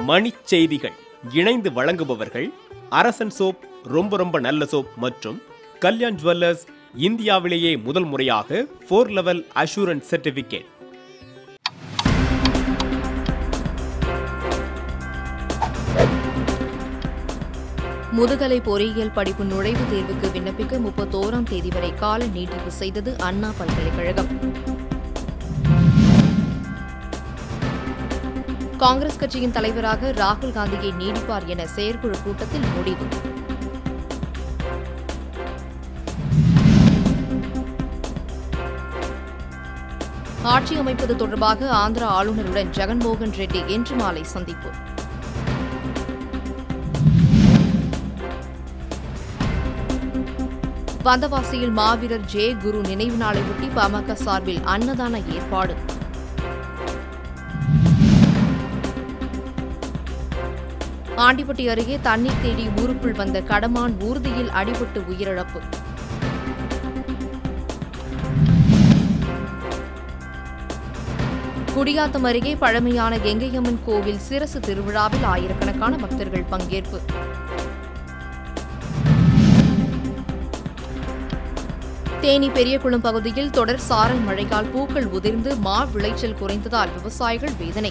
மணிச் செய்திகள் இணைந்து வழங்குபவர்கள் அரசன் சோப் ரொம்ப ரொம்ப நல்ல சோப் மற்றும் கல்யாண் ஜுவல்லர்ஸ் இந்தியாவிலேயே முதல் முறையாக ஃபோர் லெவல் அஷூரன்ஸ் சர்டிபிகேட் முதுகலை பொறியியல் படிப்பு நுழைவுத் தேர்வுக்கு விண்ணப்பிக்க முப்பத்தோராம் தேதி வரை கால நீட்டிப்பு செய்தது அண்ணா பல்கலைக்கழகம் காங்கிரஸ் கட்சியின் தலைவராக ராகுல் காந்தியை நீடிப்பார் என செயற்குழு கூட்டத்தில் முடிவு ஆட்சி அமைப்பது தொடர்பாக ஆந்திரா ஆளுநருடன் ஜெகன்மோகன் ரெட்டி இன்று மாலை சந்திப்பு வந்தவாசியில் மாவீரர் ஜே குரு நினைவு நாளையொட்டி பாமக சார்பில் அன்னதான ஏற்பாடு ஆண்டிப்பட்டி அருகே தண்ணீர் தேடி ஊருக்குள் வந்த கடமான் ஊர்தியில் அடிபட்டு உயிரிழப்பு குடியாத்தம் அருகே பழமையான கெங்கையம்மன் கோவில் சிரசு திருவிழாவில் ஆயிரக்கணக்கான பக்தர்கள் பங்கேற்பு தேனி பெரியகுளம் பகுதியில் தொடர் சாரல் மழையால் பூக்கள் உதிர்ந்து மா விளைச்சல் குறைந்ததால் விவசாயிகள் வேதனை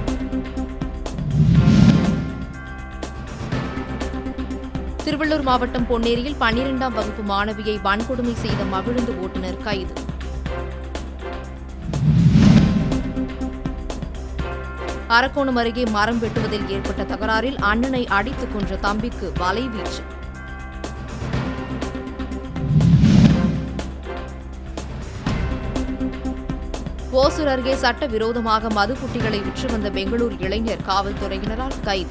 திருவள்ளூர் மாவட்டம் பொன்னேரியில் பன்னிரெண்டாம் வகுப்பு மாணவியை வன்கொடுமை செய்த மகிழுந்து ஓட்டுநர் கைது அரக்கோணம் அருகே மரம் வெட்டுவதில் ஏற்பட்ட தகராறில் அண்ணனை அடித்துக் கொன்ற தம்பிக்கு வலைவீச்சு ஓசூர் அருகே சட்டவிரோதமாக மதுப்புட்டிகளை விற்று வந்த பெங்களூர் இளைஞர் காவல்துறையினரால் கைது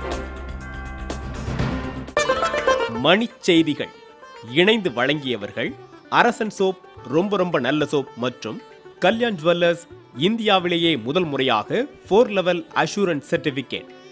மணிச் செய்திகள் இணைந்து வழங்கியவர்கள் அரசன் சோப் ரொம்ப ரொம்ப நல்ல சோப் மற்றும் கல்யாண் ஜுவல்லர்ஸ் இந்தியாவிலேயே முதல் முறையாக ஃபோர் லெவல் அஷூரன்ஸ் சர்டிபிகேட்